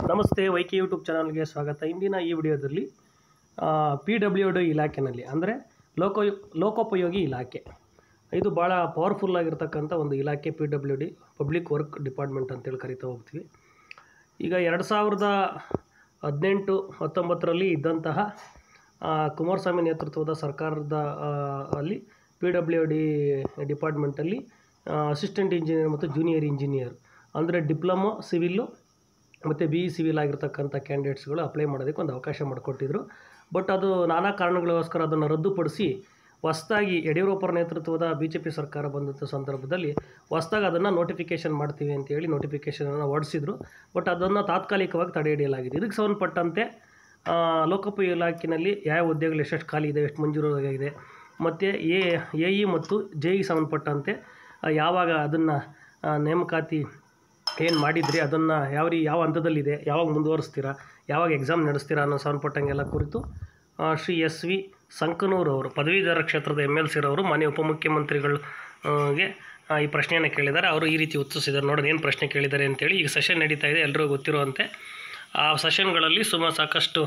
ನಮಸ್ತೆ YK YouTube ಚಾನಲ್ಗೆ ಸ್ವಾಗತ ಇಂದಿನ ಈ ವಿಡಿಯೋದಲ್ಲಿ ಪಿ ಡಬ್ಲ್ಯೂ ಡಿ ಇಲಾಖೆನಲ್ಲಿ ಅಂದರೆ ಲೋಕೋ ಲೋಕೋಪಯೋಗಿ ಇಲಾಖೆ ಇದು ಭಾಳ ಪವರ್ಫುಲ್ ಆಗಿರ್ತಕ್ಕಂಥ ಒಂದು ಇಲಾಖೆ P W D public work department ಅಂತೇಳಿ ಕರಿತಾ ಹೋಗ್ತೀವಿ ಈಗ ಎರಡು ಸಾವಿರದ ಹದಿನೆಂಟು ಹತ್ತೊಂಬತ್ತರಲ್ಲಿ ಇದ್ದಂತಹ ಆ, ಕುಮಾರಸ್ವಾಮಿ ನೇತೃತ್ವದ ಸರ್ಕಾರದ ಆ, ಅಲ್ಲಿ ಪಿ ಡಬ್ಲ್ಯೂ ಡಿ ಡಿಪಾರ್ಟ್ಮೆಂಟಲ್ಲಿ ಅಸಿಸ್ಟೆಂಟ್ ಇಂಜಿನಿಯರ್ ಮತ್ತು ಜೂನಿಯರ್ ಇಂಜಿನಿಯರ್ ಅಂದರೆ ಡಿಪ್ಲೊಮೊ ಸಿವಿಲ್ಲು ಮತ್ತು ಬಿ ಇ ಸಿವಿಲ್ ಆಗಿರ್ತಕ್ಕಂಥ ಕ್ಯಾಂಡಿಡೇಟ್ಸ್ಗಳು ಅಪ್ಲೈ ಮಾಡೋದಕ್ಕೆ ಒಂದು ಅವಕಾಶ ಮಾಡಿಕೊಟ್ಟಿದ್ರು ಬಟ್ ಅದು ನಾನಾ ಕಾರಣಗಳಿಗೋಸ್ಕರ ಅದನ್ನು ರದ್ದುಪಡಿಸಿ ಹೊಸ್ದಾಗಿ ಯಡಿಯೂರಪ್ಪರ ನೇತೃತ್ವದ ಬಿ ಜೆ ಪಿ ಸರ್ಕಾರ ಬಂದಂಥ ಸಂದರ್ಭದಲ್ಲಿ ಹೊಸ್ದಾಗಿ ಅದನ್ನು ನೋಟಿಫಿಕೇಷನ್ ಮಾಡ್ತೀವಿ ಅಂತೇಳಿ ನೋಟಿಫಿಕೇಷನನ್ನು ಹೊರಡಿಸಿದ್ರು ಬಟ್ ಅದನ್ನು ತಾತ್ಕಾಲಿಕವಾಗಿ ತಡೆ ಹಿಡಿಯಲಾಗಿದೆ ಇದಕ್ಕೆ ಸಂಬಂಧಪಟ್ಟಂತೆ ಆ, ಲೋಕೋಪಯೋಗಿ ಇಲಾಖೆಯಲ್ಲಿ ಯಾವ ಹುದ್ದೆಗಳು ಎಷ್ಟೆಷ್ಟು ಖಾಲಿ ಇದೆ ಎಷ್ಟು ಮಂಜೂರಾಗಿದೆ ಮತ್ತು ಎ ಎ ಇ ಮತ್ತು ಜೆ ಇ ಸಂಬಂಧಪಟ್ಟಂತೆ ಆ, ಯಾವಾಗ ಅದನ್ನು ನೇಮಕಾತಿ ಏನು ಮಾಡಿದ್ರಿ ಅದನ್ನು ಯಾವ ರೀ ಯಾವ ಹಂತದಲ್ಲಿದೆ ಯಾವಾಗ ಮುಂದುವರಿಸ್ತೀರಾ ಯಾವಾಗ ಎಕ್ಸಾಮ್ ನಡೆಸ್ತೀರಾ ಅನ್ನೋ ಸಂಬಂಧಪಟ್ಟಂಗೆಲ್ಲ ಕುರಿತು ಆ, ಶ್ರೀ ಎಸ್ ವಿ ಸಂಕನೂರ್ ಅವರು ಪದವೀಧರ ಕ್ಷೇತ್ರದ ಎಮ್ ಎಲ್ ಸಿರವರು ಮಾನ್ಯ ಉಪಮುಖ್ಯಮಂತ್ರಿಗಳು ಆ, ಗೆ ಆ, ಈ ಪ್ರಶ್ನೆಯನ್ನು ಕೇಳಿದ್ದಾರೆ ಅವರು ಈ ರೀತಿ ಉತ್ತರಿಸಿದ್ದಾರೆ ನೋಡೋದು ಏನು ಪ್ರಶ್ನೆ ಕೇಳಿದ್ದಾರೆ ಅಂತೇಳಿ ಈಗ ಸೆಷನ್ ನಡೀತಾ ಇದೆ ಎಲ್ಲರಿಗೂ ಗೊತ್ತಿರುವಂತೆ ಆ ಸೆಷನ್ಗಳಲ್ಲಿ ಸುಮಾರು ಸಾಕಷ್ಟು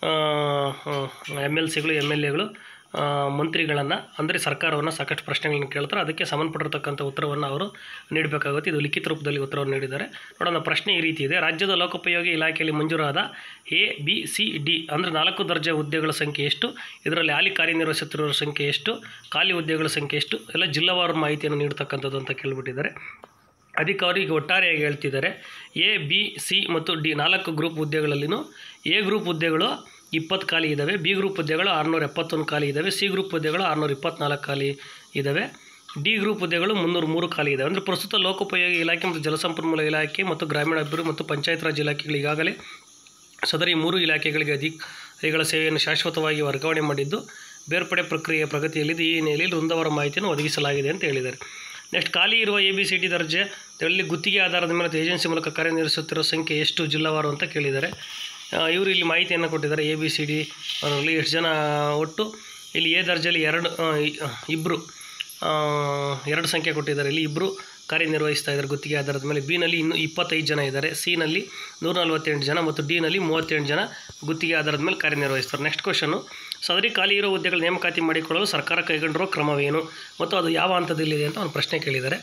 ಎಮ್ ಎಲ್ ಸಿಗಳು ಎಮ್ ಎಲ್ ಎಗಳು ಮಂತ್ರಿಗಳನ್ನು ಅಂದರೆ ಸರ್ಕಾರವನ್ನು ಸಾಕಷ್ಟು ಪ್ರಶ್ನೆಗಳನ್ನು ಕೇಳ್ತಾರೆ ಅದಕ್ಕೆ ಸಂಬಂಧಪಟ್ಟಿರ್ತಕ್ಕಂಥ ಉತ್ತರವನ್ನು ಅವರು ನೀಡಬೇಕಾಗುತ್ತೆ ಇದು ಲಿಖಿತ ರೂಪದಲ್ಲಿ ಉತ್ತರವನ್ನು ನೀಡಿದ್ದಾರೆ ನೋಡೋಣ ಪ್ರಶ್ನೆ ಈ ರೀತಿ ಇದೆ ರಾಜ್ಯದ ಲೋಕೋಪಯೋಗಿ ಇಲಾಖೆಯಲ್ಲಿ ಮಂಜೂರಾದ ಎ ಬಿ ಸಿ ಡಿ ಅಂದರೆ ನಾಲ್ಕು ದರ್ಜೆ ಹುದ್ದೆಗಳ ಸಂಖ್ಯೆ ಎಷ್ಟು ಇದರಲ್ಲಿ ಹಾಲಿ ಕಾರ್ಯನಿರ್ವಹಿಸುತ್ತಿರುವ ಸಂಖ್ಯೆ ಎಷ್ಟು ಖಾಲಿ ಹುದ್ದೆಗಳ ಸಂಖ್ಯೆ ಎಷ್ಟು ಎಲ್ಲ ಜಿಲ್ಲಾವಾರು ಮಾಹಿತಿಯನ್ನು ನೀಡ್ತಕ್ಕಂಥದ್ದು ಅಂತ ಕೇಳಿಬಿಟ್ಟಿದ್ದಾರೆ ಅಧಿಕಾರಿಗೆ ಒಟ್ಟಾರೆಯಾಗಿ ಹೇಳ್ತಿದ್ದಾರೆ ಎ ಬಿ ಸಿ ಮತ್ತು ಡಿ ನಾಲ್ಕು ಗ್ರೂಪ್ ಹುದ್ದೆಗಳಲ್ಲಿನೂ ಎ ಗ್ರೂಪ್ ಹುದ್ದೆಗಳು ಇಪ್ಪತ್ತು ಖಾಲಿ ಇದ್ದಾವೆ ಬಿ ಗ್ರೂಪ್ ಹುದ್ದೆಗಳು ಆರುನೂರ ಎಪ್ಪತ್ತೊಂದು ಖಾಲಿ ಇದ್ದಾವೆ ಸಿ ಗ್ರೂಪ್ ಹುದ್ದೆಗಳು ಆರುನೂರ ಇಪ್ಪತ್ನಾಲ್ಕು ಖಾಲಿ ಇದ್ದಾವೆ ಡಿ ಗ್ರೂಪ್ ಹುದ್ದೆಗಳು ಮುನ್ನೂರ ಮೂರು ಖಾಲಿ ಇದ್ದಾವೆ ಅಂದರೆ ಪ್ರಸ್ತುತ ಲೋಕೋಪಯೋಗಿ ಇಲಾಖೆ ಮತ್ತು ಜಲಸಂಪನ್ಮೂಲ ಇಲಾಖೆ ಮತ್ತು ಗ್ರಾಮೀಣಾಭಿವೃದ್ಧಿ ಮತ್ತು ಪಂಚಾಯತ್ ರಾಜ್ ಇಲಾಖೆಗಳು ಈಗಾಗಲೇ ಸದರಿ ಮೂರು ಇಲಾಖೆಗಳಿಗೆ ಅಧಿಕಾರಿಗಳ ಸೇವೆಯನ್ನು ಶಾಶ್ವತವಾಗಿ ವರ್ಗಾವಣೆ ಮಾಡಿದ್ದು ಬೇರ್ಪಡೆ ಪ್ರಕ್ರಿಯೆಯ ಪ್ರಗತಿಯಲ್ಲಿದ್ದು ಈ ಹಿನ್ನೆಲೆಯಲ್ಲಿ ವೃಂದವರ ಮಾಹಿತಿಯನ್ನು ಒದಗಿಸಲಾಗಿದೆ ಅಂತ ಹೇಳಿದ್ದಾರೆ ನೆಕ್ಸ್ಟ್ ಖಾಲಿ ಇರುವ ಎ ಬಿ ಸಿ ಡಿ ದರ್ಜೆ ಇದರಲ್ಲಿ ಗುತ್ತಿಗೆ ಆಧಾರದ ಮೇಲೆ ಅಥವಾ ಏಜೆನ್ಸಿ ಮೂಲಕ ಕಾರ್ಯನಿರ್ವಹಿಸುತ್ತಿರುವ ಸಂಖ್ಯೆ ಎಷ್ಟು ಜಿಲ್ಲಾವಾರು ಅಂತ ಕೇಳಿದ್ದಾರೆ ಆ, ಇವರು ಇಲ್ಲಿ ಮಾಹಿತಿಯನ್ನು ಕೊಟ್ಟಿದ್ದಾರೆ ಎ ಬಿ ಸಿ ಡಿ ಅವರಲ್ಲಿ ಎಷ್ಟು ಜನ ಒಟ್ಟು ಇಲ್ಲಿ ಎ ದರ್ಜೆಯಲ್ಲಿ ಎರಡು ಆ, ಇ- ಇಬ್ಬರು ಆ, ಎರಡು ಸಂಖ್ಯೆ ಕೊಟ್ಟಿದ್ದಾರೆ ಇಲ್ಲಿ ಇಬ್ಬರು ಕಾರ್ಯನಿರ್ವಹಿಸ್ತಾ ಇದ್ದಾರೆ ಗುತ್ತಿಗೆ ಆಧಾರದ ಮೇಲೆ ಬಿನಲ್ಲಿ ಇನ್ನೂ ಇಪ್ಪತ್ತೈದು ಜನ ಇದ್ದಾರೆ ಸಿನಲ್ಲಿ ನೂರ ನಲವತ್ತೆಂಟು ಜನ ಮತ್ತು ಡಿನಲ್ಲಿ ಮೂವತ್ತೆಂಟು ಜನ ಗುತ್ತಿಗೆ ಆಧಾರದ ಮೇಲೆ ಕಾರ್ಯನಿರ್ವಹಿಸ್ತಾರೆ ನೆಕ್ಸ್ಟ್ ಕ್ವಶನು ಸದರಿ ಖಾಲಿ ಇರೋ ಹುದ್ದೆಗಳ ನೇಮಕಾತಿ ಮಾಡಿಕೊಳ್ಳಲು ಸರ್ಕಾರ ಕೈಗೊಂಡಿರೋ ಕ್ರಮವೇನು ಮತ್ತು ಅದು ಯಾವ ಹಂತದಲ್ಲಿದೆ ಅಂತ ಒಂದು ಪ್ರಶ್ನೆ ಕೇಳಿದ್ದಾರೆ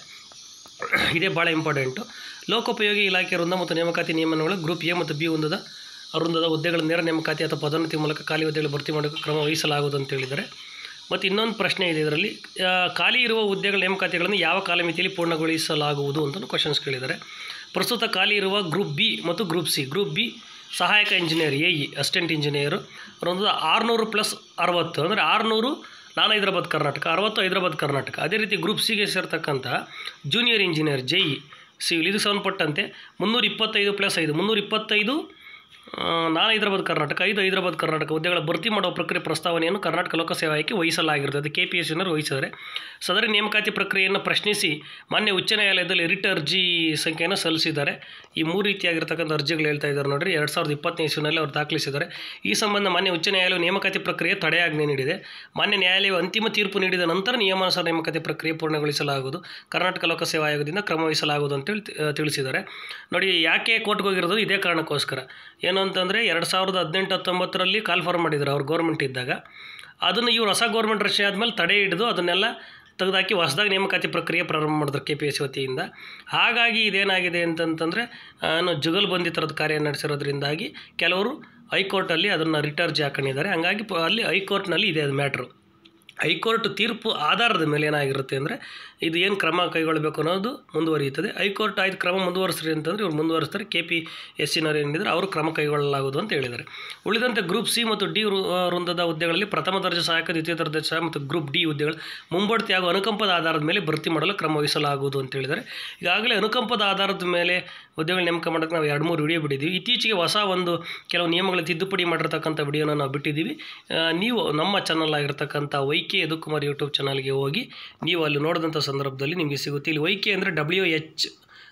ಇದೇ ಭಾಳ ಇಂಪಾರ್ಟೆಂಟು ಲೋಕೋಪಯೋಗಿ ಇಲಾಖೆ ವೃಂದ ಮತ್ತು ನೇಮಕಾತಿ ನಿಯಮನಗಳು ಗ್ರೂಪ್ ಎ ಮತ್ತು ಬಿ ವೃಂದದ ವೃಂದದ ಹುದ್ದೆಗಳ ನೇರ ನೇಮಕಾತಿ ಅಥವಾ ಪದೋನ್ನತಿ ಮೂಲಕ ಖಾಲಿ ಹುದ್ದೆಗಳು ಭರ್ತಿ ಮಾಡೋಕ್ಕೆ ಕ್ರಮ ವಹಿಸಲಾಗುವುದು ಅಂತ ಹೇಳಿದ್ದಾರೆ ಮತ್ತು ಇನ್ನೊಂದು ಪ್ರಶ್ನೆ ಇದೆ ಇದರಲ್ಲಿ ಆ, ಖಾಲಿ ಇರುವ ಹುದ್ದೆಗಳ ನೇಮಕಾತಿಗಳನ್ನು ಯಾವ ಕಾಲಮಿತಿಯಲ್ಲಿ ಪೂರ್ಣಗೊಳಿಸಲಾಗುವುದು ಅಂತ ಕ್ವಶನ್ಸ್ ಕೇಳಿದ್ದಾರೆ ಪ್ರಸ್ತುತ ಖಾಲಿ ಇರುವ ಗ್ರೂಪ್ ಬಿ ಮತ್ತು ಗ್ರೂಪ್ ಸಿ ಗ್ರೂಪ್ ಬಿ ಸಹಾಯಕ ಇಂಜಿನಿಯರ್ ಎ ಇ ಅಸಿಸ್ಟೆಂಟ್ ಇಂಜಿನಿಯರು ಒಂದು ಆರುನೂರು ಪ್ಲಸ್ ಅರವತ್ತು ಅಂದರೆ ಆರುನೂರು ನಾನು ಹೈದ್ರಾಬಾದ್ ಕರ್ನಾಟಕ ಅರವತ್ತು ಹೈದ್ರಾಬಾದ್ ಕರ್ನಾಟಕ ಅದೇ ರೀತಿ ಗ್ರೂಪ್ ಸಿಗೆ ಸೇರ್ತಕ್ಕಂಥ junior engineer J E civil ಇದಕ್ಕೆ ಸಂಬಂಧಪಟ್ಟಂತೆ ಮುನ್ನೂರ ಇಪ್ಪತ್ತೈದು ಪ್ಲಸ್ ಐದು ಮುನ್ನೂರ ಇಪ್ಪತ್ತೈದು ಆ, ನಾನು ಹೈದರಾಬಾದ್ ಕರ್ನಾಟಕ ಐದು ಹೈದರಾಬಾದ್ ಕರ್ನಾಟಕ ಹುದ್ದೆಗಳ ಭರ್ತಿ ಮಾಡುವ ಪ್ರಕ್ರಿಯೆ ಪ್ರಸ್ತಾವನೆಯನ್ನು ಕರ್ನಾಟಕ ಲೋಕಸೇವಾ ಆಯೋಗಕ್ಕೆ ವಹಿಸಲಾಗಿರುತ್ತದೆ ಕೆ ಪಿ ಎಸ್ ಸಿನವರು ವಹಿಸಿದ್ದಾರೆ ಸದರಿ ನೇಮಕಾತಿ ಪ್ರಕ್ರಿಯೆಯನ್ನು ಪ್ರಶ್ನಿಸಿ ಮಾನ್ಯ ಉಚ್ಚ ನ್ಯಾಯಾಲಯದಲ್ಲಿ ರಿಟ್ ಅರ್ಜಿ ಸಂಖ್ಯೆಯನ್ನು ಸಲ್ಲಿಸಿದ್ದಾರೆ ಈ ಮೂರು ರೀತಿಯಾಗಿರ್ತಕ್ಕಂಥ ಅರ್ಜಿಗಳು ಹೇಳ್ತಾ ಇದ್ದಾರೆ ನೋಡ್ರಿ ಎರಡು ಸಾವಿರದ ಇಪ್ಪತ್ತನೇ ಇಸ್ವಿನಲ್ಲಿ ಅವರು ದಾಖಲಿಸಿದ್ದಾರೆ ಈ ಸಂಬಂಧ ಮಾನ್ಯ ಉಚ್ಚ ನ್ಯಾಯಾಲಯವು ನೇಮಕಾತಿ ಪ್ರಕ್ರಿಯೆ ತಡೆಯಾಜ್ಞೆ ನೀಡಿದೆ ಮಾನ್ಯ ನ್ಯಾಯಾಲಯವು ಅಂತಿಮ ತೀರ್ಪು ನೀಡಿದ ನಂತರ ನಿಯಮಾನುಸಾರ ನೇಮಕಾತಿ ಪ್ರಕ್ರಿಯೆ ಪೂರ್ಣಗೊಳಿಸಲಾಗುವುದು ಕರ್ನಾಟಕ ಲೋಕಸೇವಾ ಆಯೋಗದಿಂದ ಕ್ರಮ ವಹಿಸಲಾಗುವುದು ಅಂತೇಳಿ ತಿ- ಆ, ತಿಳಿಸಿದ್ದಾರೆ ನೋಡಿ ಯಾಕೆ ಕೋರ್ಟ್ಗೆ ಹೋಗಿರೋದು ಇದೇ ಕಾರಣಕ್ಕೋಸ್ಕರ ಏನು ಅಂತಂದರೆ ಎರಡು ಸಾವಿರದ ಹದಿನೆಂಟು ಹತ್ತೊಂಬತ್ತರಲ್ಲಿ ಕಾಲ್ ಫಾರ್ಮ್ ಮಾಡಿದ್ರು ಅವ್ರು ಗೌರ್ಮೆಂಟ್ ಇದ್ದಾಗ ಅದನ್ನು ಇವ್ರು ಹೊಸ ಗೌರ್ಮೆಂಟ್ ರಚನೆ ಆದಮೇಲೆ ತಡೆ ಹಿಡಿದು ಅದನ್ನೆಲ್ಲ ತೆಗೆದಾಕಿ ಹೊಸದಾಗಿ ನೇಮಕಾತಿ ಪ್ರಕ್ರಿಯೆ ಪ್ರಾರಂಭ ಮಾಡಿದ್ರು ಕೆ ಪಿ ಎಸ್ ವತಿಯಿಂದ ಹಾಗಾಗಿ ಇದೇನಾಗಿದೆ ಅಂತಂತಂದರೆ ಏನು ಜುಗಲ್ಬಂದಿ ಥರದ ಕಾರ್ಯ ನಡೆಸಿರೋದ್ರಿಂದಾಗಿ ಕೆಲವರು ಹೈಕೋರ್ಟಲ್ಲಿ ಅದನ್ನು ರಿಟರ್ಜಿ ಹಾಕೊಂಡಿದ್ದಾರೆ ಹಂಗಾಗಿ ಪ- ಅಲ್ಲಿ ಹೈಕೋರ್ಟ್ನಲ್ಲಿ ಇದೆ ಅದು ಮ್ಯಾಟ್ರು ಹೈಕೋರ್ಟ್ ತೀರ್ಪು ಆಧಾರದ ಮೇಲೆ ಏನಾಗಿರುತ್ತೆ ಅಂದರೆ ಇದು ಏನು ಕ್ರಮ ಕೈಗೊಳ್ಳಬೇಕು ಅನ್ನೋದು ಮುಂದುವರಿಯುತ್ತದೆ ಹೈಕೋರ್ಟ್ ಆಯ್ತು ಕ್ರಮ ಮುಂದುವರಿಸ್ರಿ ಅಂತಂದರೆ ಇವ್ರು ಮುಂದುವರಿಸ್ತಾರೆ ಕೆ ಪಿ ಎಸ್ ಸಿನವ್ರು ಏನಿದ್ರೆ ಅವರು ಕ್ರಮ ಕೈಗೊಳ್ಳಲಾಗುವುದು ಅಂತ ಹೇಳಿದ್ದಾರೆ ಉಳಿದಂತೆ ಗ್ರೂಪ್ ಸಿ ಮತ್ತು ಡಿ ವೃ- ಆ, ವೃಂದದ ಹುದ್ದೆಗಳಲ್ಲಿ ಪ್ರಥಮ ದರ್ಜೆ ಸಹಾಯಕ ದ್ವಿತೀಯ ದರ್ಜೆ ಸಹಾಯಕ ಮತ್ತು ಗ್ರೂಪ್ ಡಿ ಹುದ್ದೆಗಳು ಮುಂಬಡ್ತಿ ಹಾಗೂ ಅನುಕಂಪದ ಆಧಾರದ ಮೇಲೆ ಭರ್ತಿ ಮಾಡಲು ಕ್ರಮ ವಹಿಸಲಾಗುವುದು ಅಂತ ಹೇಳಿದ್ದಾರೆ ಈಗಾಗಲೇ ಅನುಕಂಪದ ಆಧಾರದ ಮೇಲೆ ಹುದ್ದೆಗಳು ನೇಮಕ ಮಾಡೋಕ್ಕೆ ನಾವು ಎರಡು ಮೂರು ವಿಡಿಯೋ ಬಿಟ್ಟಿದ್ದೀವಿ ಇತ್ತೀಚೆಗೆ ಹೊಸ ಒಂದು ಕೆಲವು ನಿಯಮಗಳ ತಿದ್ದುಪಡಿ ಮಾಡಿರ್ತಕ್ಕಂಥ ವಿಡಿಯೋನ ನಾವು ಬಿಟ್ಟಿದ್ದೀವಿ ಆ, ನೀವು ನಮ್ಮ ಚಾನಲ್ ಆಗಿರ್ತಕ್ಕಂಥ ವೈಕೆ ಯದುಕುಮಾರ್ ಯೂಟ್ಯೂಬ್ ಚಾನಲ್ಗೆ ಹೋಗಿ ನೀವು ಅಲ್ಲಿ ನೋಡಿದಂಥ ಸಂದರ್ಭದಲ್ಲಿ ನಿಮಗೆ ಸಿಗುತ್ತೆ ಇಲ್ಲಿ ವೈಕೆ ಅಂದರೆ ಡಬ್ಲ್ಯೂ ಎಚ್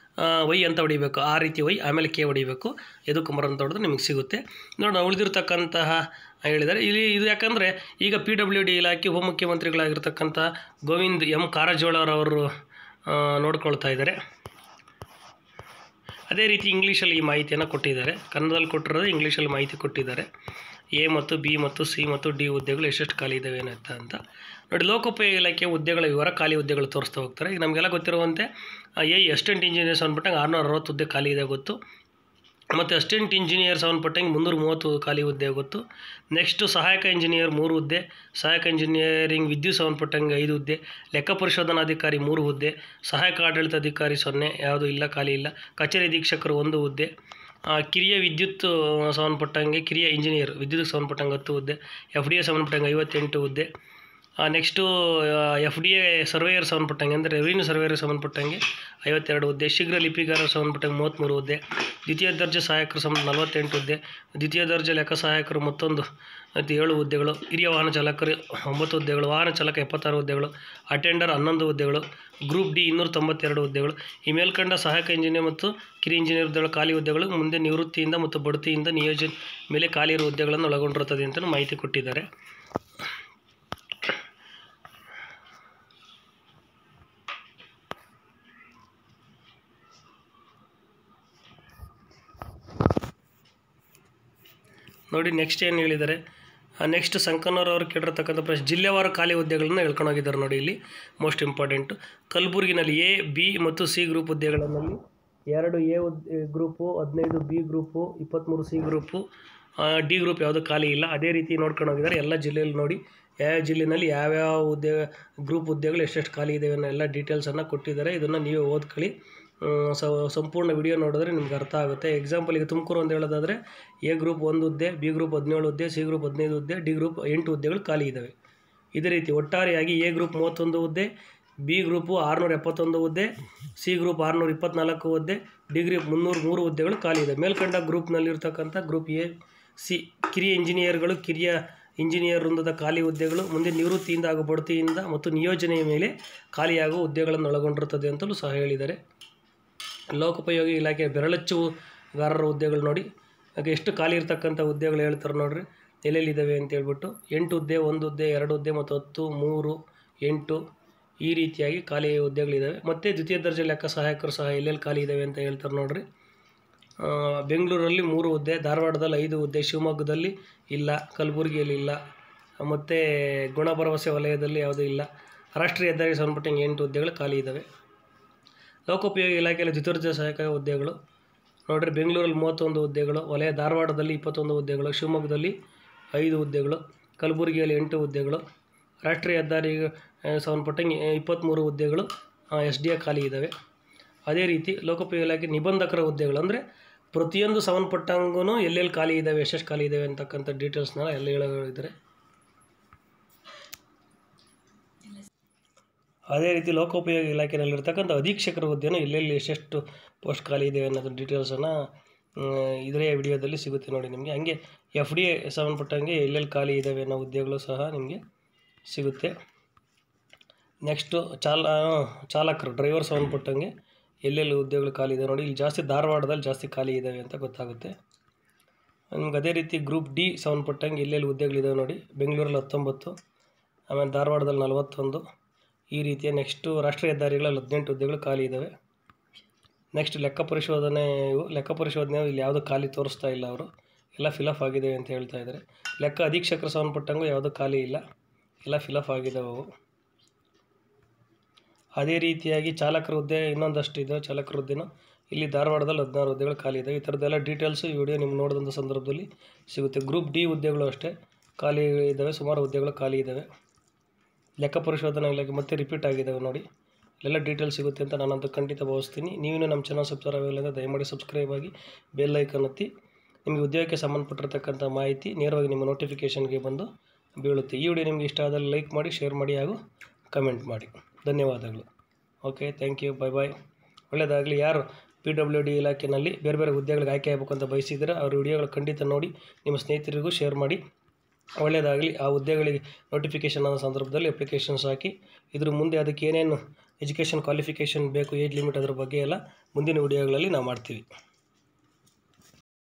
ವೈ ಅಂತ ಹೊಡಿಬೇಕು ಆ ರೀತಿ ವೈ ಆಮೇಲೆ ಕೆ ಹೊಡಿಬೇಕು ಯದುಕುಮಾರ್ ಅಂತ ಹೊಡೆದ್ರೆ ನಿಮಗೆ ಸಿಗುತ್ತೆ ನೋಡಿ ಉಳಿದಿರ್ತಕ್ಕಂತಹ ಹೇಳಿದ್ದಾರೆ ಇಲ್ಲಿ ಇದು ಯಾಕಂದರೆ ಈಗ ಪಿ ಡಬ್ಲ್ಯೂ ಡಿ ಇಲಾಖೆ ಉಪಮುಖ್ಯಮಂತ್ರಿಗಳಾಗಿರ್ತಕ್ಕಂಥ ಗೋವಿಂದ್ ಎಂ ಕಾರಜೋಳರವರು ಆ, ನೋಡ್ಕೊಳ್ತಾ ಇದ್ದಾರೆ ಅದೇ ರೀತಿ ಇಂಗ್ಲೀಷಲ್ಲಿ ಈ ಮಾಹಿತಿಯನ್ನು ಕೊಟ್ಟಿದ್ದಾರೆ ಕನ್ನಡದಲ್ಲಿ ಕೊಟ್ಟಿರೋದು ಇಂಗ್ಲೀಷಲ್ಲಿ ಮಾಹಿತಿ ಕೊಟ್ಟಿದ್ದಾರೆ ಎ ಮತ್ತು ಬಿ ಮತ್ತು ಸಿ ಮತ್ತು ಡಿ ಹುದ್ದೆಗಳು ಎಷ್ಟೆಷ್ಟು ಖಾಲಿ ಇದ್ದಾವೆ ಏನಂತ ಅಂತ ನೋಡಿ ಲೋಕೋಪಯೋಗಿ ಇಲಾಖೆ ಹುದ್ದೆಗಳ ವಿವರ ಖಾಲಿ ಹುದ್ದೆಗಳು ತೋರಿಸ್ತಾ ಹೋಗ್ತಾರೆ ಈಗ ನಮಗೆಲ್ಲ ಗೊತ್ತಿರುವಂತೆ ಆ, ಎ ಅಸಿಸ್ಟೆಂಟ್ ಇಂಜಿನಿಯರ್ಸ್ ಅಂದ್ಬಿಟ್ಟಂಗೆ ಆರುನೂರ ಅರವತ್ತು ಹುದ್ದೆ ಖಾಲಿ ಇದೆ ಗೊತ್ತು ಮತ್ತು ಅಸಿಸ್ಟೆಂಟ್ ಇಂಜಿನಿಯರ್ ಸಂಬಂಧಪಟ್ಟಂಗೆ ಮುನ್ನೂರ ಮೂವತ್ತು ಖಾಲಿ ಹುದ್ದೆ ಗೊತ್ತು ನೆಕ್ಸ್ಟು ಸಹಾಯಕ ಇಂಜಿನಿಯರ್ ಮೂರು ಹುದ್ದೆ ಸಹಾಯಕ ಇಂಜಿನಿಯರಿಂಗ್ ವಿದ್ಯುತ್ ಸಂಬಂಧಪಟ್ಟಂಗೆ ಐದು ಹುದ್ದೆ ಲೆಕ್ಕ ಪರಿಶೋಧನಾಧಿಕಾರಿ ಮೂರು ಹುದ್ದೆ ಸಹಾಯಕ ಆಡಳಿತಾಧಿಕಾರಿ ಸೊನ್ನೆ ಯಾವುದು ಇಲ್ಲ ಖಾಲಿ ಇಲ್ಲ ಕಚೇರಿ ಅಧೀಕ್ಷಕರು ಒಂದು ಹುದ್ದೆ ಆ, ಕಿರಿಯ ವಿದ್ಯುತ್ ಆ, ಸಂಬಂಧಪಟ್ಟಂಗೆ ಕಿರಿಯ ಇಂಜಿನಿಯರ್ ವಿದ್ಯುತ್ಗೆ ಸಂಬಂಧಪಟ್ಟಂಗೆ ಹತ್ತು ಹುದ್ದೆ ಎಫ್ ಡಿ ಎ ಸಂಬಂಧಪಟ್ಟಂಗೆ ಐವತ್ತೆಂಟು ಹುದ್ದೆ next F D A surveyor ಸಂಬಂಧಪಟ್ಟಂಗೆ ಅಂದರೆ ರೆವಿನ್ಯೂ ಸರ್ವೇಯರ್ ಸಂಬಂಧಪಟ್ಟಂಗೆ ಐವತ್ತೆರಡು ಹುದ್ದೆ ಶೀಘ್ರ ಲಿಪಿಗಾರರ ಸಂಬಂಧಪಟ್ಟಂಗೆ ಮೂವತ್ತ್ಮೂರು ಹುದ್ದೆ ದ್ವಿತೀಯ ದರ್ಜೆ ಸಹಾಯಕರು ಸಂಬಂಧ ನಲವತ್ತೆಂಟು ಹುದ್ದೆ ದ್ವಿತೀಯ ದರ್ಜೆ ಲೆಕ್ಕ ಸಹಾಯಕರು ಮತ್ತೊಂದು ಮತ್ತು ಏಳು ಹುದ್ದೆಗಳು ಹಿರಿಯ ವಾಹನ ಚಾಲಕರು ಒಂಬತ್ತು ಹುದ್ದೆಗಳು ವಾಹನ ಚಾಲಕ ಎಪ್ಪತ್ತಾರು ಹುದ್ದೆಗಳು ಅಟೆಂಡರ್ ಹನ್ನೊಂದು ಹುದ್ದೆಗಳು ಗ್ರೂಪ್ ಡಿ ಇನ್ನೂರ ತೊಂಬತ್ತೆರಡು ಹುದ್ದೆಗಳು ಈ ಮೇಲ್ಕಂಡ ಸಹಾಯಕ ಇಂಜಿನಿಯರ್ ಮತ್ತು ಕಿರಿಯ ಇಂಜಿನಿಯರ್ ಹುದ್ದೆಗಳು ಖಾಲಿ ಹುದ್ದೆಗಳು ಮುಂದೆ ನಿವೃತ್ತಿಯಿಂದ ಮತ್ತು ಬಡ್ತಿಯಿಂದ ನಿಯೋಜನೆ ಮೇಲೆ ಖಾಲಿ ಇರುವ ಹುದ್ದೆಗಳನ್ನು ಒಳಗೊಂಡಿರುತ್ತದೆ ಅಂತ ಮಾಹಿತಿ ಕೊಟ್ಟಿದ್ದಾರೆ ನೋಡಿ ನೆಕ್ಸ್ಟ್ ಏನು ಹೇಳಿದ್ದಾರೆ ನೆಕ್ಸ್ಟ್ ಸಂಕನೂರ್ ಅವರು ಕೇಳಿರ್ತಕ್ಕಂಥ ಪ್ರಶ್ನೆ ಜಿಲ್ಲೆವಾರು ಖಾಲಿ ಹುದ್ದೆಗಳನ್ನು ಹೇಳ್ಕೊಂಡು ಹೋಗಿದ್ದಾರೆ ನೋಡಿ ಇಲ್ಲಿ ಮೋಸ್ಟ್ ಇಂಪಾರ್ಟೆಂಟು ಕಲಬುರಗಿನಲ್ಲಿ ಎ ಬಿ ಮತ್ತು ಸಿ ಗ್ರೂಪ್ ಹುದ್ದೆಗಳಲ್ಲಿ ಎರಡು ಎ ಹುದ್ದೆ ಗ್ರೂಪು ಹದಿನೈದು ಬಿ ಗ್ರೂಪು ಇಪ್ಪತ್ತ್ಮೂರು ಸಿ ಗ್ರೂಪು ಡಿ ಗ್ರೂಪ್ ಯಾವುದು ಖಾಲಿ ಇಲ್ಲ ಅದೇ ರೀತಿ ನೋಡ್ಕೊಂಡು ಹೋಗಿದ್ದಾರೆ ಎಲ್ಲ ಜಿಲ್ಲೆಯಲ್ಲಿ ನೋಡಿ ಯಾವ್ಯಾವ ಜಿಲ್ಲೆನಲ್ಲಿ ಯಾವ್ಯಾವ ಹುದ್ದೆ ಗ್ರೂಪ್ ಹುದ್ದೆಗಳು ಎಷ್ಟೆಷ್ಟು ಖಾಲಿ ಇದ್ದಾವೆ ಅನ್ನೋ ಎಲ್ಲ ಡೀಟೇಲ್ಸನ್ನು ಕೊಟ್ಟಿದ್ದಾರೆ ಇದನ್ನು ನೀವೇ ಓದ್ಕೊಳ್ಳಿ ಹ್ಮ್, ಸ ಸಂಪೂರ್ಣ ವಿಡಿಯೋ ನೋಡಿದ್ರೆ ನಿಮ್ಗೆ ಅರ್ಥ ಆಗುತ್ತೆ ಎಕ್ಸಾಂಪಲ್ ಈಗ ತುಮಕೂರು ಅಂತ ಹೇಳೋದಾದರೆ ಎ ಗ್ರೂಪ್ ಒಂದು ಹುದ್ದೆ ಬಿ ಗ್ರೂಪ್ ಹದಿನೇಳು ಹುದ್ದೆ ಸಿ ಗ್ರೂಪ್ ಹದಿನೈದು ಹುದ್ದೆ ಡಿ ಗ್ರೂಪ್ ಎಂಟು ಹುದ್ದೆಗಳು ಖಾಲಿ ಇದ್ದಾವೆ ಇದೇ ರೀತಿ ಒಟ್ಟಾರೆಯಾಗಿ ಎ ಗ್ರೂಪ್ ಮೂವತ್ತೊಂದು ಹುದ್ದೆ ಬಿ ಗ್ರೂಪು ಆರುನೂರ ಎಪ್ಪತ್ತೊಂದು ಹುದ್ದೆ ಸಿ ಗ್ರೂಪ್ ಆರುನೂರ ಇಪ್ಪತ್ನಾಲ್ಕು ಹುದ್ದೆ ಡಿ ಗ್ರೂಪ್ ಮುನ್ನೂರ ಮೂರು ಹುದ್ದೆಗಳು ಖಾಲಿ ಇದೆ ಮೇಲ್ಕಂಡ ಗ್ರೂಪ್ನಲ್ಲಿರ್ತಕ್ಕಂಥ ಗ್ರೂಪ್ ಎ ಸಿ ಕಿರಿಯ ಇಂಜಿನಿಯರ್ಗಳು ಕಿರಿಯ ಇಂಜಿನಿಯರ್ ವೃಂದದ ಖಾಲಿ ಹುದ್ದೆಗಳು ಮುಂದೆ ನಿವೃತ್ತಿಯಿಂದ ಹಾಗೂ ಬಡ್ತಿಯಿಂದ ಮತ್ತು ನಿಯೋಜನೆಯ ಮೇಲೆ ಖಾಲಿಯಾಗುವ ಹುದ್ದೆಗಳನ್ನು ಒಳಗೊಂಡಿರುತ್ತದೆ ಅಂತಲೂ ಸಹ ಹೇಳಿದ್ದಾರೆ ಲೋಕೋಪಯೋಗಿ ಇಲಾಖೆ ಬೆರಳಚ್ಚುಗಾರರ ಹುದ್ದೆಗಳು ನೋಡಿ ಹಾಗೆ ಎಷ್ಟು ಖಾಲಿ ಇರ್ತಕ್ಕಂಥ ಹುದ್ದೆಗಳು ಹೇಳ್ತಾರೆ ನೋಡ್ರಿ ಎಲ್ಲೆಲ್ಲಿದ್ದಾವೆ ಅಂತ ಹೇಳ್ಬಿಟ್ಟು ಎಂಟು ಹುದ್ದೆ ಒಂದು ಹುದ್ದೆ ಎರಡು ಹುದ್ದೆ ಮತ್ತು ಹತ್ತು ಮೂರು ಎಂಟು ಈ ರೀತಿಯಾಗಿ ಖಾಲಿ ಹುದ್ದೆಗಳಿದ್ದಾವೆ ಮತ್ತು ದ್ವಿತೀಯ ದರ್ಜೆ ಲೆಕ್ಕ ಸಹಾಯಕರು ಸಹ ಎಲ್ಲೆಲ್ಲಿ ಖಾಲಿ ಇದ್ದಾವೆ ಅಂತ ಹೇಳ್ತಾರೆ ನೋಡ್ರಿ ಆ, ಬೆಂಗಳೂರಲ್ಲಿ ಮೂರು ಹುದ್ದೆ ಧಾರವಾಡದಲ್ಲಿ ಐದು ಹುದ್ದೆ ಶಿವಮೊಗ್ಗದಲ್ಲಿ ಇಲ್ಲ ಕಲಬುರಗಿಯಲ್ಲಿ ಇಲ್ಲ ಮತ್ತು ಗುಣಭರವಸೆ ವಲಯದಲ್ಲಿ ಯಾವುದೂ ಇಲ್ಲ ರಾಷ್ಟ್ರೀಯ ಹೆದ್ದಾರಿ ಸಂಬಂಧಪಟ್ಟಂಗೆ ಎಂಟು ಹುದ್ದೆಗಳು ಖಾಲಿ ಇದ್ದಾವೆ ಲೋಕೋಪಯೋಗಿ ಇಲಾಖೆಯಲ್ಲಿ ದ್ವಿತೀಯ ಸಹಾಯಕ ಹುದ್ದೆಗಳು ನೋಡ್ರಿ ಬೆಂಗಳೂರಲ್ಲಿ ಮೂವತ್ತೊಂದು ಹುದ್ದೆಗಳು ವಲಯ ಧಾರವಾಡದಲ್ಲಿ ಇಪ್ಪತ್ತೊಂದು ಹುದ್ದೆಗಳು ಶಿವಮೊಗ್ಗದಲ್ಲಿ ಐದು ಹುದ್ದೆಗಳು ಕಲಬುರಗಿಯಲ್ಲಿ ಎಂಟು ಹುದ್ದೆಗಳು ರಾಷ್ಟ್ರೀಯ ಹೆದ್ದಾರಿ ಆ, ಸಂಬಂಧಪಟ್ಟಂಗೆ ಇಪ್ಪತ್ತ್ಮೂರು ಹುದ್ದೆಗಳು ಎಸ್ ಡಿ ಎ ಖಾಲಿ ಇದ್ದಾವೆ ಅದೇ ರೀತಿ ಲೋಕೋಪಯೋಗಿ ಇಲಾಖೆ ನಿಬಂಧಕರ ಹುದ್ದೆಗಳು ಅಂದರೆ ಪ್ರತಿಯೊಂದು ಸಂಬಂಧಪಟ್ಟಂಗೂ ಎಲ್ಲೆಲ್ಲಿ ಖಾಲಿ ಇದ್ದಾವೆ ಎಷ್ಟೆಷ್ಟು ಖಾಲಿ ಇದ್ದಾವೆ ಅಂತಕ್ಕಂಥ ಡೀಟೇಲ್ಸ್ನ ಎಲ್ಲ ಹೇಳಿದ್ದಾರೆ ಅದೇ ರೀತಿ ಲೋಕೋಪಯೋಗಿ ಇಲಾಖೆಯಲ್ಲಿರ್ತಕ್ಕಂಥ ಅಧೀಕ್ಷಕರ ಹುದ್ದೆನೂ ಎಲ್ಲೆಲ್ಲಿ ಎಷ್ಟೆಷ್ಟು ಪೋಸ್ಟ್ ಖಾಲಿ ಇದೆ ಅನ್ನೋದು ಡೀಟೇಲ್ಸನ್ನು ಇದರೇ ವಿಡಿಯೋದಲ್ಲಿ ಸಿಗುತ್ತೆ ನೋಡಿ ನಿಮಗೆ ಹಂಗೆ ಎಫ್ ಡಿ ಎ ಸಂಬಂಧಪಟ್ಟಂಗೆ ಎಲ್ಲೆಲ್ಲಿ ಖಾಲಿ ಇದ್ದಾವೆ ಅನ್ನೋ ಹುದ್ದೆಗಳು ಸಹ ನಿಮಗೆ ಸಿಗುತ್ತೆ ನೆಕ್ಸ್ಟು ಚಾಲ ಚಾಲಕರು ಡ್ರೈವರ್ ಸಂಬಂಧಪಟ್ಟಂಗೆ ಎಲ್ಲೆಲ್ಲಿ ಹುದ್ದೆಗಳು ಖಾಲಿ ಇದೆ ನೋಡಿ ಇಲ್ಲಿ ಜಾಸ್ತಿ ಧಾರವಾಡದಲ್ಲಿ ಜಾಸ್ತಿ ಖಾಲಿ ಇದ್ದಾವೆ ಅಂತ ಗೊತ್ತಾಗುತ್ತೆ ನಿಮ್ಗೆ ಅದೇ ರೀತಿ ಗ್ರೂಪ್ ಡಿ ಸಂಬಂಧಪಟ್ಟಂಗೆ ಎಲ್ಲೆಲ್ಲಿ ಹುದ್ದೆಗಳಿದ್ದಾವೆ ನೋಡಿ ಬೆಂಗಳೂರಲ್ಲಿ ಹತ್ತೊಂಬತ್ತು ಆಮೇಲೆ ಧಾರವಾಡದಲ್ಲಿ ನಲವತ್ತೊಂದು ಈ ರೀತಿಯ ನೆಕ್ಸ್ಟು ರಾಷ್ಟ್ರೀಯ ಹೆದ್ದಾರಿಗಳಲ್ಲಿ ಹದಿನೆಂಟು ಹುದ್ದೆಗಳು ಖಾಲಿ ಇದ್ದಾವೆ ನೆಕ್ಸ್ಟ್ ಲೆಕ್ಕ ಪರಿಶೋಧನೆ ಇವು ಲೆಕ್ಕ ಪರಿಶೋಧನೆ ಇಲ್ಲಿ ಯಾವುದು ಖಾಲಿ ತೋರಿಸ್ತಾ ಇಲ್ಲ ಅವರು ಎಲ್ಲ ಫಿಲಪ್ ಆಗಿದೆ ಅಂತ ಹೇಳ್ತಾ ಇದ್ದಾರೆ ಲೆಕ್ಕ ಅಧೀಕ್ಷಕರು ಸಂಬಂಧಪಟ್ಟಂಗೂ ಯಾವುದೂ ಖಾಲಿ ಇಲ್ಲ ಎಲ್ಲ ಫಿಲಪ್ ಆಗಿದ್ದಾವೆ ಅವು ಅದೇ ರೀತಿಯಾಗಿ ಚಾಲಕರ ಹುದ್ದೆ ಇನ್ನೊಂದಷ್ಟು ಇದೆ ಚಾಲಕರ ಹುದ್ದೆನೂ ಇಲ್ಲಿ ಧಾರವಾಡದಲ್ಲಿ ಹದಿನಾರು ಹುದ್ದೆಗಳು ಖಾಲಿ ಇದ್ದಾವೆ ಈ ಥರದ್ದೆಲ್ಲ ಡೀಟೇಲ್ಸು ಈ ವಿಡಿಯೋ ನಿಮ್ಗೆ ನೋಡಿದಂಥ ಸಂದರ್ಭದಲ್ಲಿ ಸಿಗುತ್ತೆ ಗ್ರೂಪ್ ಡಿ ಹುದ್ದೆಗಳು ಅಷ್ಟೇ ಖಾಲಿ ಇದ್ದಾವೆ ಸುಮಾರು ಹುದ್ದೆಗಳು ಖಾಲಿ ಇದ್ದಾವೆ ಲೆಕ್ಕ ಪರಿಶೋಧನಾ ಇಲಾಖೆ ಮತ್ತೆ ರಿಪೀಟ್ ಆಗಿದ್ದಾವೆ ನೋಡಿ ಇಲ್ಲೆಲ್ಲ ಡೀಟೇಲ್ಸ್ ಸಿಗುತ್ತೆ ಅಂತ ನಾನಂತೂ ಖಂಡಿತ ಭಾವಿಸ್ತೀನಿ ನೀವೇನು ನಮ್ಮ ಚಾನಲ್ ಸಬ್ಸ್ಕ್ರೈಬ್ ಆಗಿಲ್ಲ ಅಂದರೆ ದಯಮಾಡಿ ಸಬ್ಸ್ಕ್ರೈಬ್ ಆಗಿ ಬೆಲ್ ಐಕನ್ ಒತ್ತಿ ನಿಮಗೆ ಉದ್ಯೋಗಕ್ಕೆ ಸಂಬಂಧಪಟ್ಟಿರ್ತಕ್ಕಂಥ ಮಾಹಿತಿ ನೇರವಾಗಿ ನಿಮ್ಮ ನೋಟಿಫಿಕೇಷನ್ಗೆ ಬಂದು ಬೀಳುತ್ತೆ ಈ ವಿಡಿಯೋ ನಿಮಗೆ ಇಷ್ಟ ಆದಲ್ಲಿ ಲೈಕ್ ಮಾಡಿ ಶೇರ್ ಮಾಡಿ ಹಾಗೂ ಕಮೆಂಟ್ ಮಾಡಿ ಧನ್ಯವಾದಗಳು okay thank you bye bye ಒಳ್ಳೆಯದಾಗಲಿ ಯಾರು ಪಿ ಡಬ್ಲ್ಯೂ ಡಿ ಇಲಾಖೆಯಲ್ಲಿ ಬೇರೆ ಬೇರೆ ಹುದ್ದೆಗಳಿಗೆ ಆಯ್ಕೆ ಆಗಬೇಕು ಅಂತ ಬಯಸಿದರೆ ಅವ್ರ ವಿಡಿಯೋಗಳು ಖಂಡಿತ ನೋಡಿ ನಿಮ್ಮ ಸ್ನೇಹಿತರಿಗೂ ಶೇರ್ ಮಾಡಿ ಒಳ್ಳೆಯದಾಗಲಿ ಆ ಹುದ್ದೆಗಳಿಗೆ ನೋಟಿಫಿಕೇಷನ್ ಆದ ಸಂದರ್ಭದಲ್ಲಿ ಅಪ್ಲಿಕೇಶನ್ಸ್ ಹಾಕಿ ಇದ್ರ ಮುಂದೆ ಅದಕ್ಕೆ ಏನೇನು ಎಜುಕೇಷನ್ ಕ್ವಾಲಿಫಿಕೇಷನ್ ಬೇಕು ಏಜ್ ಲಿಮಿಟ್ ಅದ್ರ ಬಗ್ಗೆ ಎಲ್ಲ ಮುಂದಿನ ವಿಡಿಯೋಗಳಲ್ಲಿ ನಾವು ಮಾಡ್ತೀವಿ